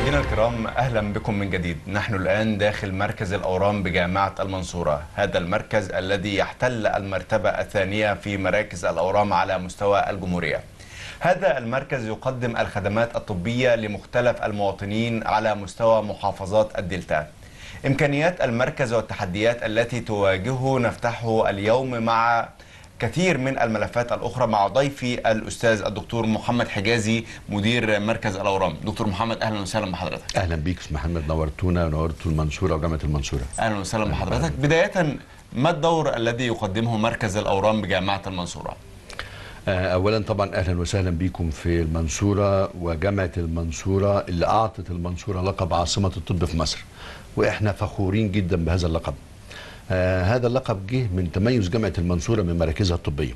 مشاهدينا الكرام اهلا بكم من جديد نحن الان داخل مركز الاورام بجامعه المنصوره هذا المركز الذي يحتل المرتبه الثانيه في مراكز الاورام على مستوى الجمهوريه هذا المركز يقدم الخدمات الطبيه لمختلف المواطنين على مستوى محافظات الدلتا امكانيات المركز والتحديات التي تواجهه نفتحه اليوم مع كثير من الملفات الأخرى مع ضيفي الأستاذ الدكتور محمد حجازي مدير مركز الأورام دكتور محمد أهلا وسهلا بحضرتك اهلا بيك استاذ محمد نورتونا ونورتوا المنصوره وجامعه المنصوره أهلا وسهلا بحضرتك بداية ما الدور الذي يقدمه مركز الأورام بجامعة المنصورة آه، اولا طبعا اهلا وسهلا بيكم في المنصوره وجامعه المنصوره اللي اعطت المنصوره لقب عاصمه الطب في مصر واحنا فخورين جدا بهذا اللقب آه هذا اللقب جه من تميز جامعه المنصوره من مراكزها الطبيه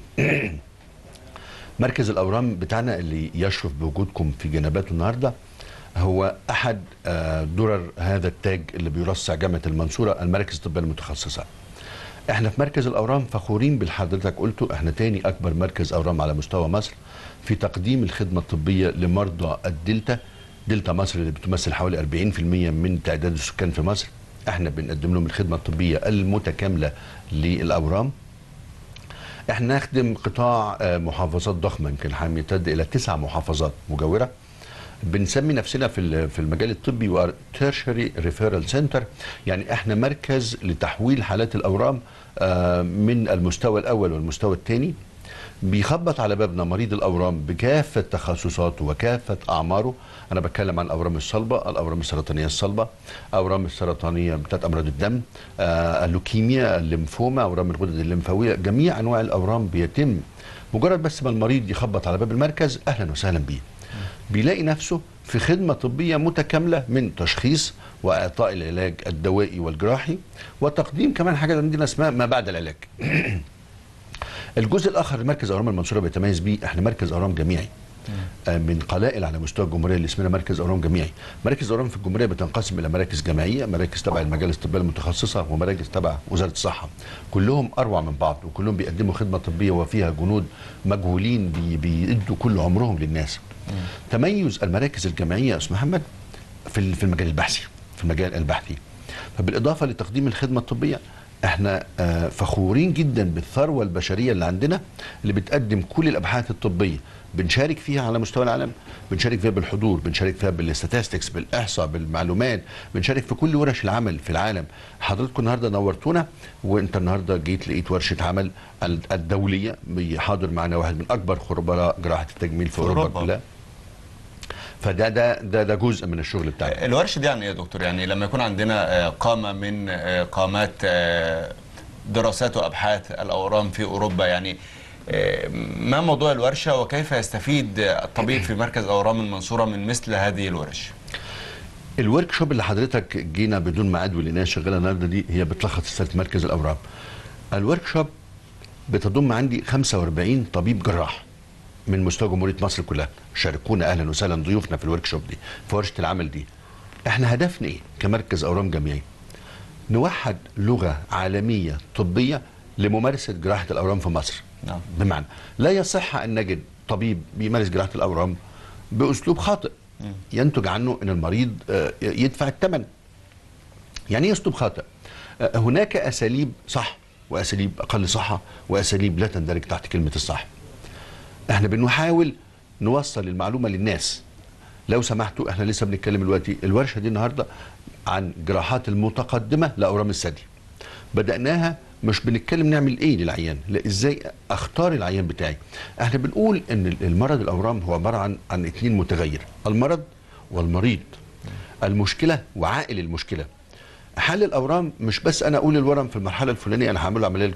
مركز الاورام بتاعنا اللي يشرف بوجودكم في جنباته النهارده هو احد آه درر هذا التاج اللي بيرصع جامعه المنصوره المراكز الطبيه المتخصصه احنا في مركز الاورام فخورين بالحضرتك قلته احنا تاني اكبر مركز اورام على مستوى مصر في تقديم الخدمه الطبيه لمرضى الدلتا دلتا مصر اللي بتمثل حوالي 40% من تعداد السكان في مصر احنا بنقدم لهم الخدمه الطبيه المتكامله للاورام احنا نخدم قطاع آه، محافظات ضخمه يمكن يمتد الى تسع محافظات مجاوره بنسمي نفسنا في ال- في المجال الطبي تيرشري ريفيرال سنتر يعني احنا مركز لتحويل حالات الاورام آه، من المستوى الاول والمستوى الثاني بيخبط على بابنا مريض الاورام بكافه تخصصاته وكافه اعماره انا بتكلم عن الاورام الصلبه الاورام السرطانيه الصلبه اورام السرطانيه بتاعت امراض الدم آه، اللوكيميا الليمفوما اورام الغدد الليمفاويه جميع انواع الاورام بيتم مجرد بس ما المريض يخبط على باب المركز اهلا وسهلا بيه بيلاقي نفسه في خدمة طبية متكاملة من تشخيص وإعطاء العلاج الدوائي والجراحي وتقديم كمان حاجة عندنا اسمها ما بعد العلاج الجزء الآخر لمركز أورام المنصورة بيتميز بيه احنا مركز أورام جميعي آه، من قلائل على مستوى الجمهوريه اللي اسمنا مركز اورام جميعي. مراكز اورام في الجمهوريه بتنقسم الى مراكز جماعيه، مراكز تبع المجالس الطبيه المتخصصه ومراكز تبع وزاره الصحه. كلهم اروع من بعض وكلهم بيقدموا خدمه طبيه وفيها جنود مجهولين بي بيدوا كل عمرهم للناس. تميز المراكز الجامعيه يا استاذ محمد في ال- في المجال البحثي، في المجال البحثي. فبالاضافه لتقديم الخدمه الطبيه احنا آه، فخورين جدا بالثروه البشريه اللي عندنا اللي بتقدم كل الابحاث الطبيه بنشارك فيها على مستوى العالم بنشارك فيها بالحضور بنشارك فيها بالاستاتستكس بالاحصاء بالمعلومات بنشارك في كل ورش العمل في العالم حضرتكم النهارده نورتونا وانت النهارده جيت لقيت ورشه عمل ال- الدوليه حاضر معنا واحد من اكبر خبراء جراحه التجميل في, في اوروبا, أوروبا. كلها فده ده ده ده جزء من الشغل بتاعنا الورش دي يعني ايه يا دكتور يعني لما يكون عندنا آه، قامة من آه، قامات آه، دراسات وابحاث الاورام في اوروبا يعني آه، ما موضوع الورشه وكيف يستفيد الطبيب في مركز اورام المنصوره من مثل هذه الورش الورك شوب اللي حضرتك جينا بدون ميعاد واللي الناس شغاله النهارده دي هي بتلخص رساله مركز الاورام. الورك شوب بتضم عندي 45 طبيب جراح من مستوى جمهوريه مصر كلها شاركونا اهلا وسهلا ضيوفنا في الورك شوب دي في ورشه العمل دي. احنا هدفنا ايه كمركز اورام جميعي؟ نوحد لغه عالميه طبيه لممارسه جراحه الاورام في مصر. نعم. بمعنى لا يصح ان نجد طبيب بيمارس جراحه الاورام باسلوب خاطئ ينتج عنه ان المريض آه، يدفع الثمن يعني ايه اسلوب خاطئ آه، هناك اساليب صح واساليب اقل صحه واساليب لا تندرج تحت كلمه الصح احنا بنحاول نوصل المعلومه للناس لو سمحتوا احنا لسه بنتكلم دلوقتي الورشه دي النهارده عن جراحات المتقدمه لاورام الثدي بداناها مش بنتكلم نعمل ايه للعيان لا ازاي اختار العيان بتاعي احنا بنقول ان المرض الاورام هو عباره عن عن اثنين متغير المرض والمريض المشكله وعائل المشكله حل الاورام مش بس انا اقول الورم في المرحله الفلانيه انا هعمل له عمليه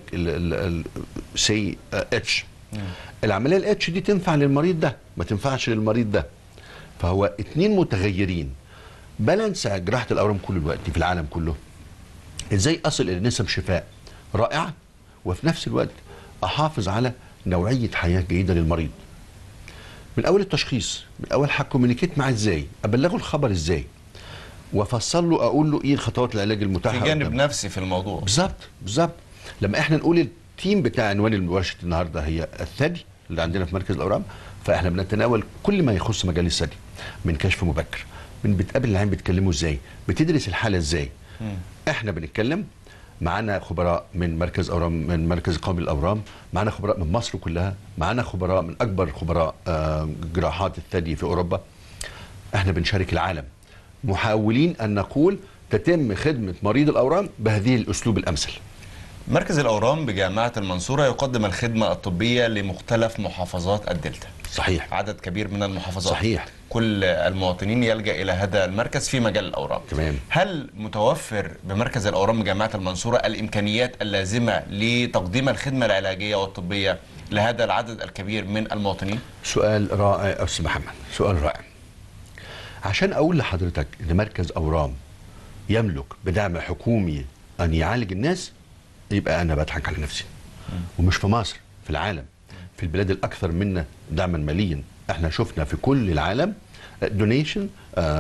سي اتش العمليه الاتش دي تنفع للمريض ده ما تنفعش للمريض ده فهو اتنين متغيرين بالانس جراحه الاورام كل الوقت في العالم كله ازاي اصل الى نسب شفاء رائعه وفي نفس الوقت احافظ على نوعيه حياه جيده للمريض من اول التشخيص من اول هكومينيكيت معاه ازاي ابلغه الخبر ازاي وافصل له اقول له ايه الخطوات العلاج المتاحه في جانب قدامه. نفسي في الموضوع بالظبط بالظبط لما احنا نقول التيم بتاع عنوان ورشه النهارده هي الثدي اللي عندنا في مركز الاورام فاحنا بنتناول كل ما يخص مجال الثدي من كشف مبكر من بتقابل العين بتكلمه ازاي بتدرس الحاله ازاي احنا بنتكلم معانا خبراء من مركز اورام من مركز قومي الاورام معانا خبراء من مصر كلها معانا خبراء من اكبر خبراء آه، جراحات الثدي في اوروبا احنا بنشارك العالم محاولين ان نقول تتم خدمه مريض الاورام بهذه الاسلوب الامثل مركز الأورام بجامعة المنصورة يقدم الخدمة الطبية لمختلف محافظات الدلتا صحيح عدد كبير من المحافظات صحيح. كل المواطنين يلجأ إلى هذا المركز في مجال الأورام تمام. هل متوفر بمركز الأورام بجامعة المنصورة الإمكانيات اللازمة لتقديم الخدمة العلاجية والطبية لهذا العدد الكبير من المواطنين؟ سؤال رائع استاذ محمد سؤال رائع عشان اقول لحضرتك ان مركز اورام يملك بدعم حكومي ان يعالج الناس يبقى انا بضحك على نفسي ومش في مصر في العالم في البلاد الاكثر منا دعما ماليا احنا شفنا في كل العالم دونيشن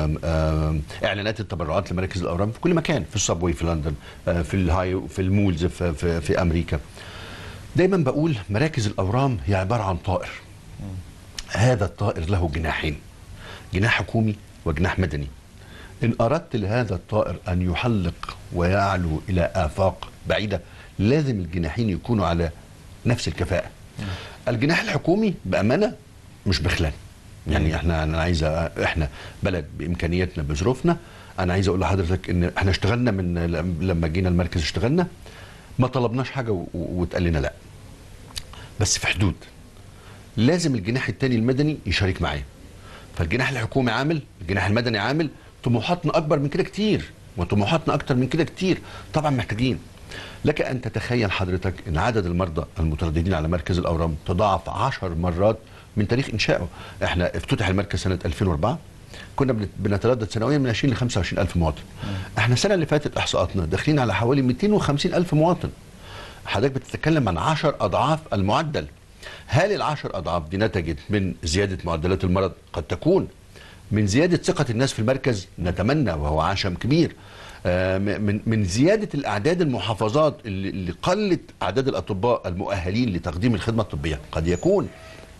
اعلانات التبرعات لمراكز الاورام في كل مكان في الصابوي في لندن آه، في الهاي في المولز في, في, في امريكا دايما بقول مراكز الاورام هي عباره عن طائر هذا الطائر له جناحين جناح حكومي وجناح مدني إن أردت لهذا الطائر أن يحلق ويعلو إلى آفاق بعيدة لازم الجناحين يكونوا على نفس الكفاءة الجناح الحكومي بأمانة مش بخلان يعني احنا انا عايز أ- احنا بلد بامكانياتنا بظروفنا انا عايز اقول لحضرتك ان احنا اشتغلنا من لما جينا المركز اشتغلنا ما طلبناش حاجه و- واتقال لنا لا بس في حدود لازم الجناح التاني المدني يشارك معايا فالجناح الحكومي عامل الجناح المدني عامل طموحاتنا اكبر من كده كتير وطموحاتنا اكتر من كده كتير طبعا محتاجين لك ان تتخيل حضرتك ان عدد المرضى المترددين على مركز الاورام تضاعف عشر مرات من تاريخ انشائه احنا افتتح المركز سنه 2004 كنا بنت- بنتردد سنويا من 20 ل 25 الف مواطن احنا السنه اللي فاتت احصاءاتنا داخلين على حوالي 250 الف مواطن حضرتك بتتكلم عن 10 اضعاف المعدل هل العشر اضعاف دي نتجت من زياده معدلات المرض قد تكون من زياده ثقه الناس في المركز نتمنى وهو عشم كبير آه، م- من من زياده الاعداد المحافظات اللي اللي قلت اعداد الاطباء المؤهلين لتقديم الخدمه الطبيه قد يكون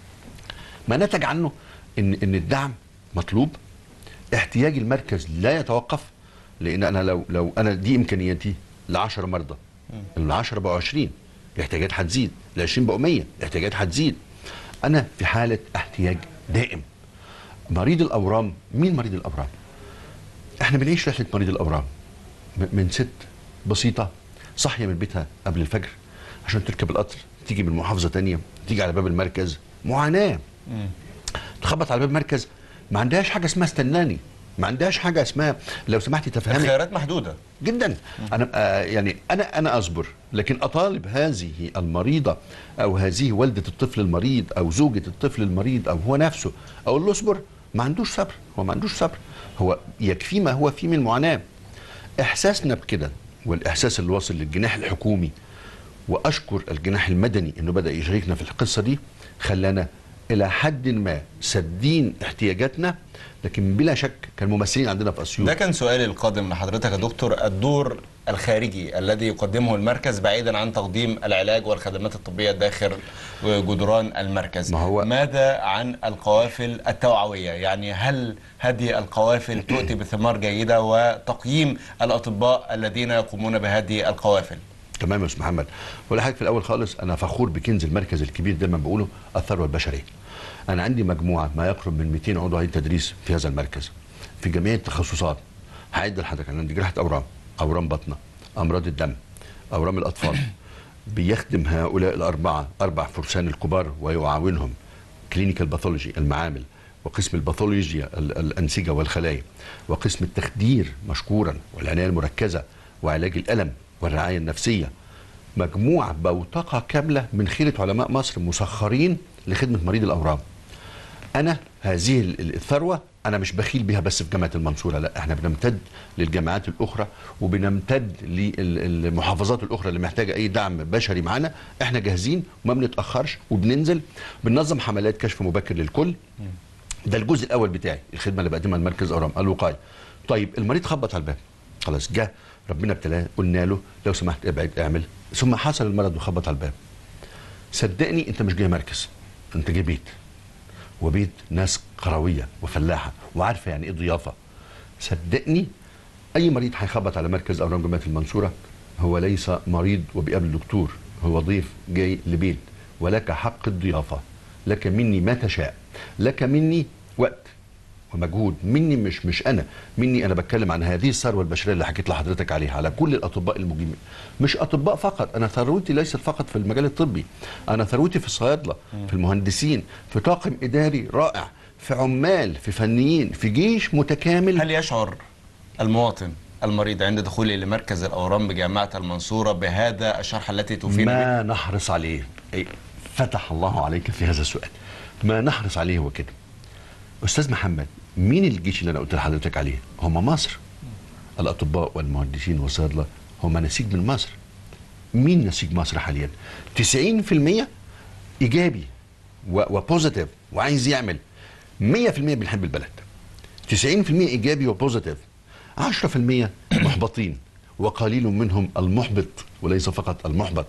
ما نتج عنه ان ان الدعم مطلوب احتياج المركز لا يتوقف لان انا لو لو انا دي امكانياتي ل 10 مرضى ال 10 بقوا 20 الاحتياجات هتزيد ال 20 بقوا 100 الاحتياجات هتزيد انا في حاله احتياج دائم مريض الاورام مين مريض الاورام احنا بنعيش رحله مريض الاورام م- من ست بسيطه صاحيه من بيتها قبل الفجر عشان تركب القطر تيجي من محافظه تانية تيجي على باب المركز معاناه تخبط على باب المركز ما عندهاش حاجه اسمها استناني ما عندهاش حاجه اسمها لو سمحتي تفهمي الخيارات محدودة جدا انا آه يعني انا انا اصبر لكن اطالب هذه المريضه او هذه والده الطفل المريض او زوجه الطفل المريض او هو نفسه اقول له اصبر ما عندوش صبر هو ما عندوش صبر هو يكفي ما هو فيه من معاناه احساسنا بكده والاحساس اللي واصل للجناح الحكومي واشكر الجناح المدني انه بدا يشاركنا في القصه دي خلانا الى حد ما سدين احتياجاتنا لكن بلا شك كان ممثلين عندنا في اسيوط ده كان سؤالي القادم لحضرتك يا دكتور الدور الخارجي الذي يقدمه المركز بعيدا عن تقديم العلاج والخدمات الطبية داخل جدران المركز ما هو- ماذا عن القوافل التوعوية يعني هل هذه القوافل تؤتي بثمار جيدة وتقييم الأطباء الذين يقومون بهذه القوافل تمام يا استاذ محمد ولا حاجه في الاول خالص انا فخور بكنز المركز الكبير دايما بقوله الثروه البشريه انا عندي مجموعه ما يقرب من 200 عضو هيئه تدريس في هذا المركز في جميع التخصصات هعد لحضرتك انا عندي جراحه اورام اورام بطنه امراض الدم اورام الاطفال بيخدم هؤلاء الاربعه اربع فرسان الكبار ويعاونهم كلينيكال باثولوجي المعامل وقسم الباثولوجيا ال- الانسجه والخلايا وقسم التخدير مشكورا والعنايه المركزه وعلاج الالم والرعايه النفسيه مجموعه بوتقه كامله من خيره علماء مصر مسخرين لخدمه مريض الاورام انا هذه ال- ال- الثروه انا مش بخيل بها بس في جامعه المنصوره لا احنا بنمتد للجامعات الاخرى وبنمتد للمحافظات الاخرى اللي محتاجه اي دعم بشري معانا احنا جاهزين وما بنتاخرش وبننزل بننظم حملات كشف مبكر للكل ده الجزء الاول بتاعي الخدمه اللي بقدمها المركز اورام الوقايه طيب المريض خبط على الباب خلاص جه ربنا ابتلاه قلنا له لو سمحت ابعد اعمل ثم حصل المرض وخبط على الباب صدقني انت مش جاي مركز انت جاي بيت وبيت ناس قرويه وفلاحه وعارفه يعني ايه ضيافه صدقني اي مريض هيخبط على مركز اورام جامعه المنصوره هو ليس مريض وبيقابل دكتور هو ضيف جاي لبيت ولك حق الضيافه لك مني ما تشاء لك مني وقت ومجهود مني مش مش انا مني انا بتكلم عن هذه الثروه البشريه اللي حكيت لحضرتك عليها على كل الاطباء المجيبين مش اطباء فقط انا ثروتي ليست فقط في المجال الطبي انا ثروتي في الصيادله في المهندسين في طاقم اداري رائع في عمال في فنيين في جيش متكامل هل يشعر المواطن المريض عند دخوله لمركز الأورام بجامعة المنصورة بهذا الشرح التي تفيد به؟ ما نحرص عليه إيه، فتح الله عليك في هذا السؤال ما نحرص عليه هو كده استاذ محمد مين الجيش اللي انا قلت لحضرتك عليه هم مصر الاطباء والمهندسين والصيادله هم نسيج من مصر مين نسيج مصر حاليا 90% ايجابي و- وبوزيتيف وعايز يعمل 100% بنحب البلد 90% ايجابي وبوزيتيف 10% محبطين وقليل منهم المحبط وليس فقط المحبط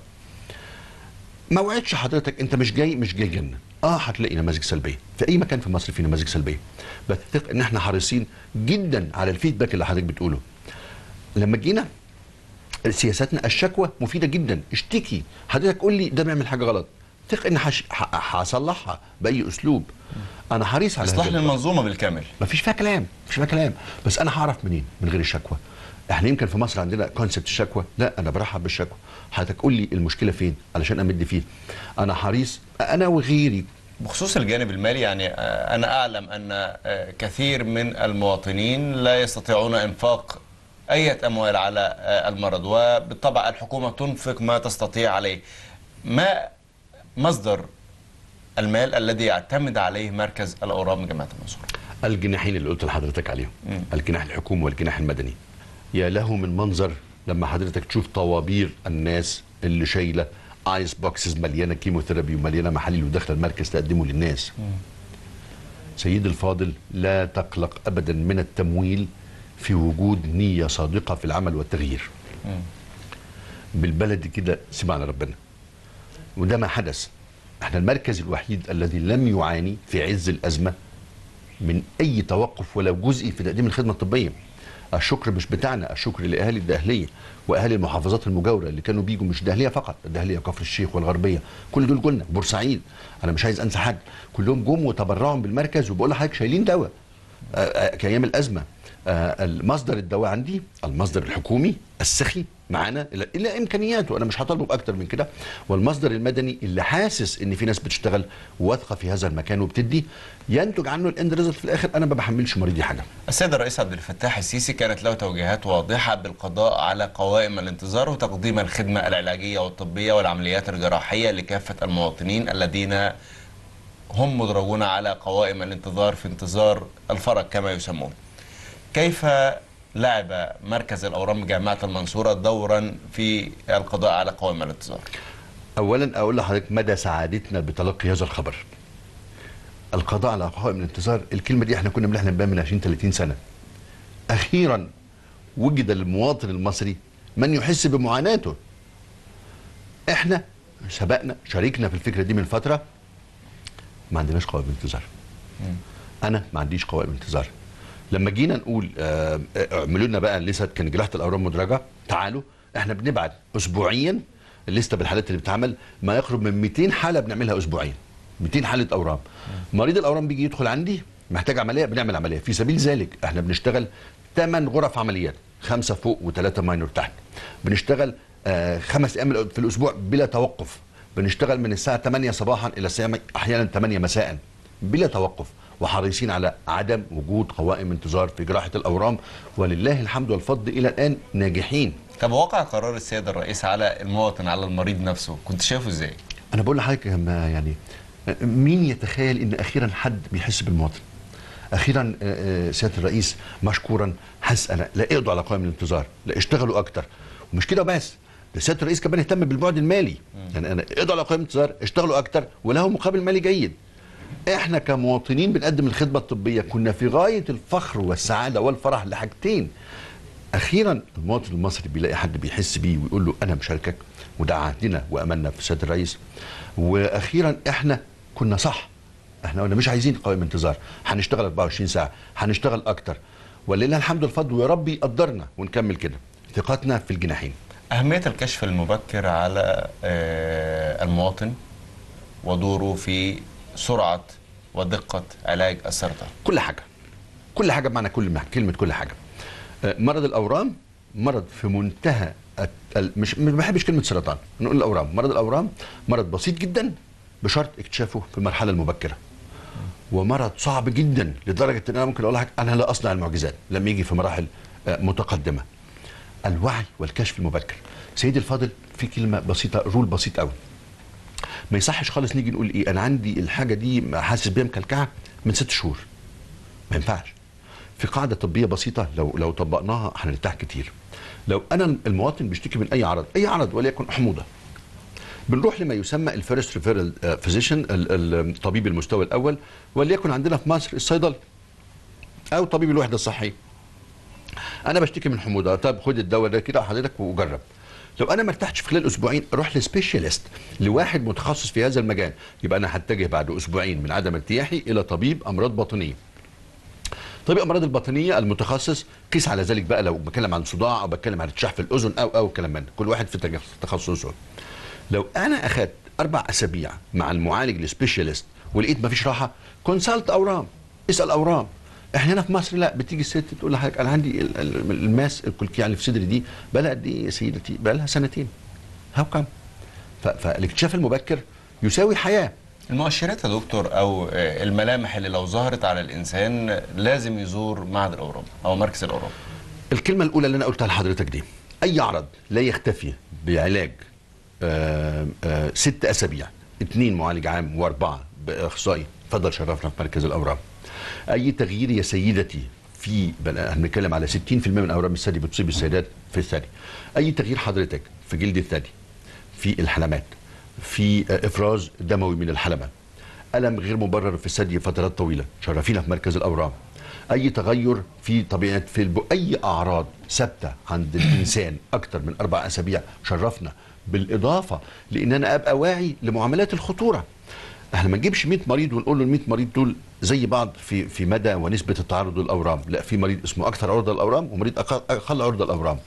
ما وعدش حضرتك انت مش جاي مش جاي جنه اه هتلاقي نماذج سلبيه في اي مكان في مصر في نماذج سلبيه بس ثق ان احنا حريصين جدا على الفيدباك اللي حضرتك بتقوله لما جينا سياساتنا الشكوى مفيده جدا اشتكي حضرتك قول لي ده بيعمل حاجه غلط ثق ان هش- ه- هصلحها باي اسلوب انا حريص على إصلاح هذا للمنظومة بالكامل ما فيش فيها كلام مفيش فيها كلام بس انا هعرف منين من غير الشكوى احنا يمكن في مصر عندنا كونسبت الشكوى لا انا برحب بالشكوى حضرتك قول لي المشكله فين علشان امد فيه انا حريص انا وغيري بخصوص الجانب المالي يعني آه، أنا أعلم أن آه، كثير من المواطنين لا يستطيعون إنفاق أي أموال على آه، المرض وبالطبع الحكومة تنفق ما تستطيع عليه ما مصدر المال الذي يعتمد عليه مركز الأورام جامعة المنصورة الجناحين اللي قلت لحضرتك عليهم مم. الجناح الحكومي والجناح المدني يا له من منظر لما حضرتك تشوف طوابير الناس اللي شايله ايس بوكسز مليانه كيموثيرابي ومليانه محاليل وداخله المركز تقدمه للناس سيد الفاضل لا تقلق ابدا من التمويل في وجود نيه صادقه في العمل والتغيير مم. بالبلد كده سمعنا ربنا وده ما حدث احنا المركز الوحيد الذي لم يعاني في عز الازمه من اي توقف ولو جزئي في تقديم الخدمه الطبيه الشكر مش بتاعنا الشكر لاهالي الدهليه واهالي المحافظات المجاوره اللي كانوا بيجوا مش دهليه فقط الدهليه كفر الشيخ والغربيه كل دول جولنا بورسعيد انا مش عايز انسى حد كلهم جم وتبرعوا بالمركز وبقول لحضرتك شايلين دواء آه، آه، كايام الازمه آه، المصدر الدواء عندي المصدر الحكومي السخي معانا الى إلى امكانياته انا مش هطالبه باكتر من كده والمصدر المدني اللي حاسس ان في ناس بتشتغل واثقه في هذا المكان وبتدي ينتج عنه الاند ريزلت في الاخر انا ما بحملش مريضي حاجه السيد الرئيس عبد الفتاح السيسي كانت له توجيهات واضحة بالقضاء على قوائم الانتظار وتقديم الخدمة العلاجية والطبية والعمليات الجراحية لكافة المواطنين الذين هم مدرجون على قوائم الانتظار في انتظار الفرج كما يسمون كيف لعب مركز الأورام جامعة المنصورة دورا في القضاء على قوائم الانتظار اولا اقول لحضرتك مدى سعادتنا بتلقي هذا الخبر القضاء على قوائم الانتظار الكلمه دي احنا كنا بنحلم بها من 20 30 سنه اخيرا وجد المواطن المصري من يحس بمعاناته احنا سبقنا شاركنا في الفكره دي من فتره ما عندناش قوائم انتظار انا ما عنديش قوائم انتظار لما جينا نقول آه، آه، اعملوا لنا بقى لسه كان جراحه الاورام مدرجه تعالوا احنا بنبعت اسبوعيا الليسته بالحالات اللي بتتعمل ما يقرب من 200 حاله بنعملها اسبوعيا 200 حاله اورام مريض الاورام بيجي يدخل عندي محتاج عمليه بنعمل عمليه في سبيل ذلك احنا بنشتغل 8 غرف عمليات خمسه فوق وثلاثه ماينور تحت بنشتغل آه خمس ايام في الاسبوع بلا توقف بنشتغل من الساعه 8 صباحا الى الساعه احيانا 8 مساء بلا توقف وحريصين على عدم وجود قوائم انتظار في جراحه الاورام ولله الحمد والفضل الى الان ناجحين طب واقع قرار السيد الرئيس على المواطن على المريض نفسه كنت شايفه ازاي؟ انا بقول لحضرتك يا ما يعني مين يتخيل ان اخيرا حد بيحس بالمواطن اخيرا آه، آه، سياده الرئيس مشكورا حس انا لا اقضوا على قوائم الانتظار لا اشتغلوا اكتر ومش كده بس ده سياده الرئيس كمان اهتم بالبعد المالي يعني انا اقضوا على قوائم الانتظار اشتغلوا اكتر وله مقابل مالي جيد احنا كمواطنين بنقدم الخدمه الطبيه كنا في غايه الفخر والسعاده والفرح لحاجتين اخيرا المواطن المصري بيلاقي حد بيحس بيه ويقول له انا مشاركك وده عهدنا واملنا في سياده الرئيس واخيرا احنا كنا صح احنا قلنا مش عايزين قوائم انتظار هنشتغل 24 ساعه هنشتغل اكتر ولله الحمد والفضل ويا رب يقدرنا ونكمل كده ثقتنا في الجناحين أهمية الكشف المبكر على آه، المواطن ودوره في سرعة ودقة علاج السرطان كل حاجه كل حاجه بمعنى كل ما كلمه كل حاجه آه، مرض الاورام مرض في منتهى الت- ال- مش ما بحبش كلمه سرطان نقول الاورام مرض الاورام مرض بسيط جدا بشرط اكتشافه في المرحله المبكره ومرض صعب جدا لدرجه ان انا ممكن اقول لك انا لا اصنع المعجزات لما يجي في مراحل آه، متقدمه الوعي والكشف المبكر سيدي الفاضل في كلمه بسيطه رول بسيط قوي ما يصحش خالص نيجي نقول ايه انا عندي الحاجه دي حاسس بيها مكلكعه من ست شهور ما ينفعش في قاعده طبيه بسيطه لو لو طبقناها هنرتاح كتير لو انا المواطن بيشتكي من اي عرض اي عرض وليكن حموضه بنروح لما يسمى الفيرست ريفيرال فيزيشن الطبيب المستوى الاول وليكن عندنا في مصر الصيدلي او طبيب الوحده الصحيه انا بشتكي من حموضه طب خد الدواء ده كده حضرتك وجرب لو انا ما ارتحتش في خلال اسبوعين اروح لسبيشاليست لواحد متخصص في هذا المجال يبقى انا هتجه بعد اسبوعين من عدم ارتياحي الى طبيب امراض باطنيه طبيب امراض الباطنيه المتخصص قيس على ذلك بقى لو بتكلم عن صداع او بتكلم عن ارتشاح في الاذن او او كلام من ده كل واحد في تج- تخصصه لو انا اخدت اربع اسابيع مع المعالج السبيشاليست ولقيت مفيش راحه كونسلت اورام اسال اورام احنا هنا في مصر لا بتيجي الست تقول لحضرتك انا عندي ال- ال- الماس الكلكيه اللي في صدري دي بقى لها قد ايه يا سيدتي؟ بقى لها سنتين هاو كم؟ فالاكتشاف المبكر يساوي حياه المؤشرات يا دكتور أو آه، الملامح اللي لو ظهرت على الإنسان لازم يزور معهد الأورام أو مركز الأورام الكلمة الأولى اللي أنا قلتها لحضرتك دي أي عرض لا يختفي بعلاج آه، آه، ست أسابيع اثنين معالج عام وأربعة بأخصائي اتفضل شرفنا في مركز الأورام أي تغيير يا سيدتي في بل- احنا بنتكلم على 60% من أورام الثدي بتصيب السيدات في الثدي أي تغيير حضرتك في جلد الثدي في الحلمات في آه، إفراز دموي من الحلمة ألم غير مبرر في الثدي فترات طويلة شرفينا في مركز الأورام اي تغير في طبيعه في الب... اي اعراض ثابته عند الانسان اكتر من اربع اسابيع شرفنا بالاضافه لان انا ابقى واعي لمعاملات الخطوره احنا ما نجيبش 100 مريض ونقول له ال 100 مريض دول زي بعض في في مدى ونسبه التعرض للاورام لا في مريض اسمه اكثر عرضه للاورام ومريض أقل- اقل عرضه للاورام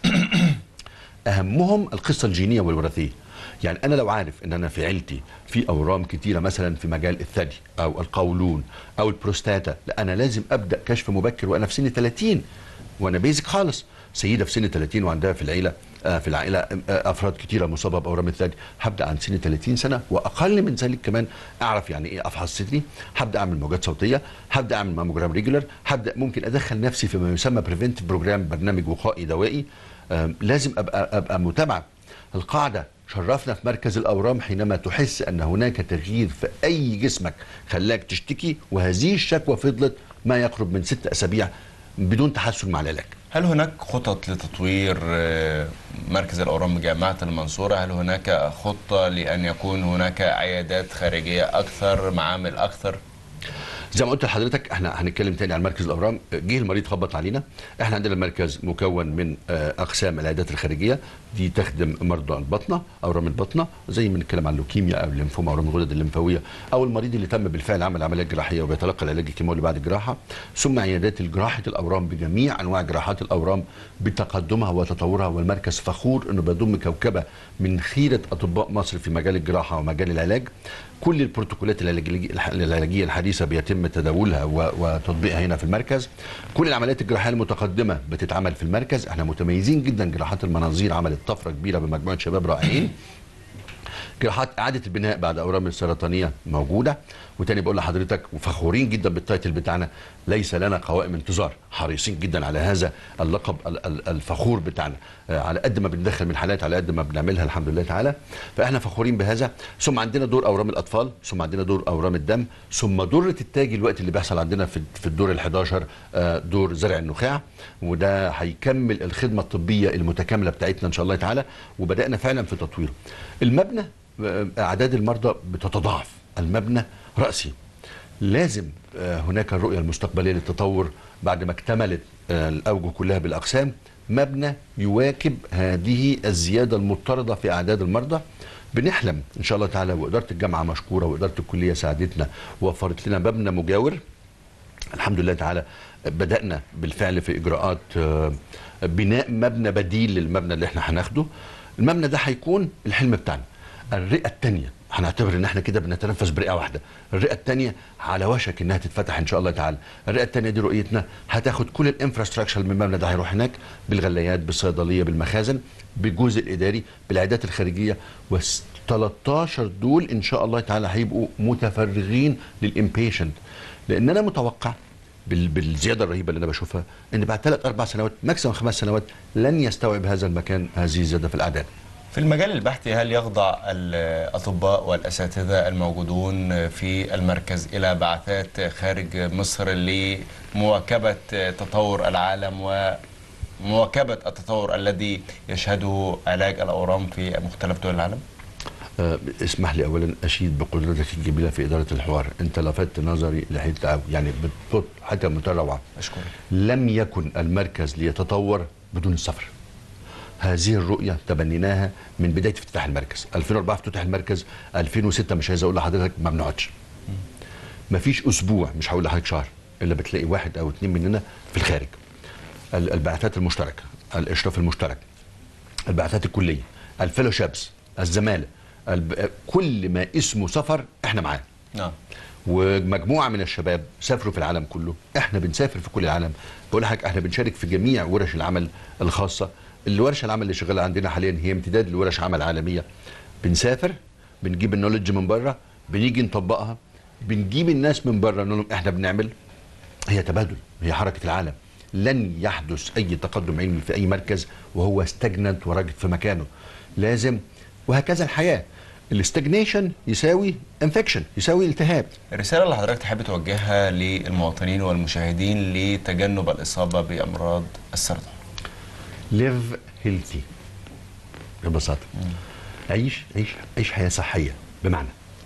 اهمهم القصه الجينيه والوراثيه يعني انا لو عارف ان انا في عيلتي في اورام كتيره مثلا في مجال الثدي او القولون او البروستاتا لا انا لازم ابدا كشف مبكر وانا في سن 30 وانا بيزك خالص سيده في سن 30 وعندها في العيله آه، في العائله آه، افراد كتيره مصابه باورام الثدي هبدا عن سن 30 سنه واقل من ذلك كمان اعرف يعني ايه افحص صدري هبدا اعمل موجات صوتيه هبدا اعمل ماموجرام ريجولر هبدا ممكن ادخل نفسي فيما يسمى بريفنتيف بروجرام برنامج وقائي دوائي آم، لازم ابقى ابقى متابعه القاعده شرفنا في مركز الاورام حينما تحس ان هناك تغيير في اي جسمك خلاك تشتكي وهذه الشكوى فضلت ما يقرب من ست اسابيع بدون تحسن مع العلاج هل هناك خطط لتطوير آه، مركز الأورام بجامعة المنصورة؟ هل هناك خطة لأن يكون هناك عيادات خارجية أكثر معامل أكثر؟ زي ما قلت لحضرتك احنا هنتكلم تاني عن مركز الاورام جه المريض خبط علينا احنا عندنا المركز مكون من آه، اقسام العيادات الخارجيه دي تخدم مرضى البطنه اورام البطنه زي ما بنتكلم عن اللوكيميا او الليمفوما اورام الغدد الليمفاويه او المريض اللي تم بالفعل عمل عمليه جراحيه وبيتلقى العلاج الكيماوي اللي بعد الجراحه ثم عيادات جراحه الاورام بجميع انواع جراحات الاورام بتقدمها وتطورها والمركز فخور انه بيضم كوكبه من خيره اطباء مصر في مجال الجراحه ومجال العلاج كل البروتوكولات العلاجيه العلاجيه الحديثه بيتم تداولها و- وتطبيقها هنا في المركز كل العمليات الجراحيه المتقدمه بتتعمل في المركز احنا متميزين جدا جراحات المناظير عملت طفره كبيره بمجموعه شباب رائعين جراحات اعاده البناء بعد اورام السرطانيه موجوده وتاني بقول لحضرتك وفخورين جدا بالتايتل بتاعنا ليس لنا قوائم انتظار حريصين جدا على هذا اللقب ال- ال- الفخور بتاعنا آه، على قد ما بندخل من حالات على قد ما بنعملها الحمد لله تعالى فاحنا فخورين بهذا ثم عندنا دور اورام الاطفال ثم عندنا دور اورام الدم ثم دره التاج الوقت اللي بيحصل عندنا في في الدور ال11 دور زرع النخاع وده هيكمل الخدمه الطبيه المتكامله بتاعتنا ان شاء الله تعالى وبدانا فعلا في تطويره المبنى آه، اعداد المرضى بتتضاعف المبنى راسي لازم آه، هناك الرؤيه المستقبليه للتطور بعد ما اكتملت آه، الاوجه كلها بالاقسام مبنى يواكب هذه الزياده المضطرده في اعداد المرضى بنحلم ان شاء الله تعالى واداره الجامعه مشكوره واداره الكليه ساعدتنا ووفرت لنا مبنى مجاور الحمد لله تعالى بدانا بالفعل في اجراءات آه، بناء مبنى بديل للمبنى اللي احنا هناخده المبنى ده هيكون الحلم بتاعنا الرئه الثانيه هنعتبر ان احنا كده بنتنفس برئه واحده الرئه الثانيه على وشك انها تتفتح ان شاء الله تعالى الرئه الثانيه دي رؤيتنا هتاخد كل الانفراستراكشر من المبنى ده هيروح هناك بالغلايات بالصيدليه بالمخازن بالجزء الاداري بالعيادات الخارجيه و 13 دول ان شاء الله تعالى هيبقوا متفرغين للامبيشنت لان انا متوقع بال- بالزياده الرهيبه اللي انا بشوفها ان بعد ثلاث اربع سنوات ماكسيموم خمس سنوات لن يستوعب هذا المكان هذه الزياده في الاعداد في المجال البحثي هل يخضع الأطباء والأساتذة الموجودون في المركز إلى بعثات خارج مصر لمواكبة تطور العالم ومواكبة التطور الذي يشهده علاج الأورام في مختلف دول العالم؟ آه، اسمح لي اولا اشيد بقدرتك الجميله في اداره الحوار انت لفتت نظري لحته قوي يعني بتفوت حاجه منتهى الروعه أشكرك لم يكن المركز ليتطور بدون السفر هذه الرؤية تبنيناها من بداية افتتاح المركز 2004 افتتح المركز 2006 مش عايز اقول لحضرتك ما بنقعدش مفيش اسبوع مش هقول لحضرتك شهر الا بتلاقي واحد او اتنين مننا في الخارج ال- البعثات المشتركة الاشراف المشترك البعثات الكلية الفيلوشيبس الزمالة الب... كل ما اسمه سفر احنا معاه نعم ومجموعه من الشباب سافروا في العالم كله احنا بنسافر في كل العالم بقول لحضرتك احنا بنشارك في جميع ورش العمل الخاصه الورش العمل اللي شغاله عندنا حاليا هي امتداد لورش عمل عالميه بنسافر بنجيب النولج من بره بنيجي نطبقها بنجيب الناس من بره نقول لهم احنا بنعمل هي تبادل هي حركه العالم لن يحدث اي تقدم علمي في اي مركز وهو استجننت وراجل في مكانه لازم وهكذا الحياه الاستجنيشن يساوي انفكشن يساوي التهاب الرسالة اللي حضرتك تحب توجهها للمواطنين والمشاهدين لتجنب الإصابة بأمراض السرطان ليف هيلثي ببساطه عيش عيش عيش حياه صحيه بمعنى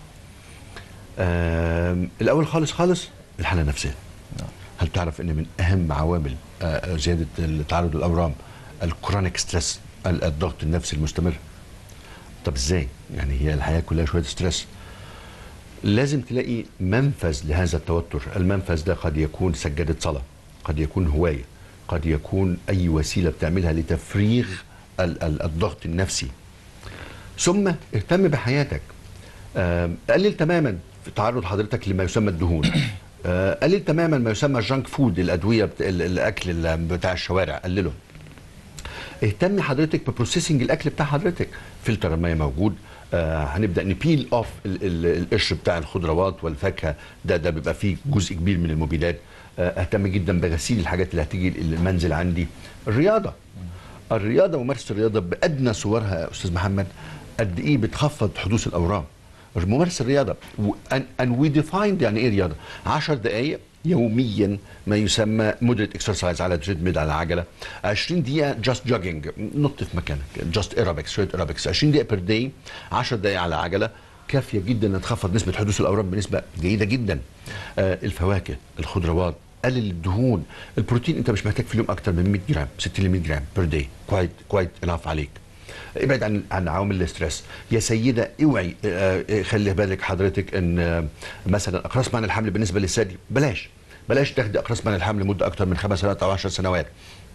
آم، الاول خالص خالص الحاله النفسيه نعم. هل تعرف ان من اهم عوامل آه، آه، زياده التعرض للاورام الكرونيك ستريس الضغط النفسي المستمر طب ازاي يعني هي الحياه كلها شويه ستريس لازم تلاقي منفذ لهذا التوتر المنفذ ده قد يكون سجادة صلاة قد يكون هواية قد يكون أي وسيلة بتعملها لتفريغ ال- ال- الضغط النفسي ثم اهتم بحياتك آم، قلل تماما في تعرض حضرتك لما يسمى الدهون آه، قلل تماما ما يسمى الجانك فود الادويه بت... ال- الاكل ال- بتاع الشوارع قلله اهتمي حضرتك ببروسيسنج الاكل بتاع حضرتك فلتر الميه موجود آه هنبدا نبيل اوف ال- ال- القشر بتاع الخضروات والفاكهه ده ده بيبقى فيه جزء كبير من المبيدات آه اهتم جدا بغسيل الحاجات اللي هتيجي المنزل عندي الرياضه الرياضه ممارسه الرياضه بادنى صورها يا استاذ محمد قد ايه بتخفض حدوث الاورام ممارسه الرياضه ان وي ديفايند يعني ايه رياضه 10 دقائق يوميا ما يسمى مودريت اكسرسايز على تريدميل على عجله 20 دقيقه جاست جوجينج نط في مكانك جاست ايروبكس شويه ايروبكس 20 دقيقه بير داي 10 دقائق على عجله كافيه جدا انها تخفض نسبه حدوث الاورام بنسبه جيده جدا آه الفواكه الخضروات قلل الدهون البروتين انت مش محتاج في اليوم اكتر من 100 جرام 60 ل 100 جرام بير داي كويت كويت انف عليك ابعد عن عن عوامل الاسترس يا سيده اوعي آه، آه، خلي بالك حضرتك ان آه، مثلا اقراص منع الحمل بالنسبه للثدي بلاش بلاش تاخدي اقراص منع الحمل لمده اكتر من خمس سنوات او 10 سنوات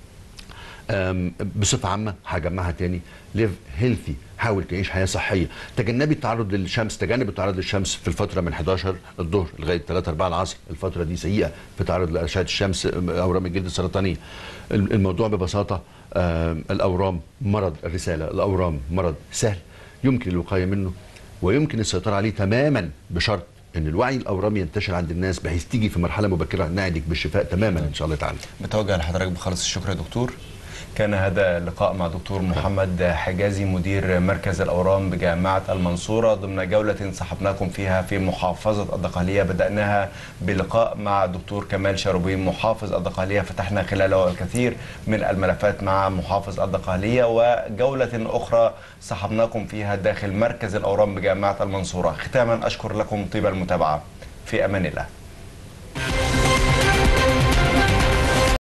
أم، بصفة عامة هجمعها تاني ليف هيلثي حاول تعيش حياة صحية تجنبي التعرض للشمس تجنب التعرض للشمس في الفترة من 11 الظهر لغاية 3 4 العصر الفترة دي سيئة في تعرض لأشعة الشمس أم، أورام الجلد السرطانية الم- الموضوع ببساطة أم، الأورام مرض الرسالة الأورام مرض سهل يمكن الوقاية منه ويمكن السيطرة عليه تماما بشرط ان الوعي الاورامي ينتشر عند الناس بحيث تيجي في مرحله مبكره نعدك بالشفاء تماما ان شاء الله تعالى بتوجه لحضرتك بخالص الشكر يا دكتور كان هذا اللقاء مع دكتور محمد حجازي مدير مركز الأورام بجامعة المنصورة ضمن جولة صاحبناكم فيها في محافظة الدقهلية بدأناها بلقاء مع دكتور كمال شاروبين محافظ الدقهلية فتحنا خلاله الكثير من الملفات مع محافظ الدقهلية وجولة أخرى صاحبناكم فيها داخل مركز الأورام بجامعة المنصورة ختاما أشكر لكم طيب المتابعة في أمان الله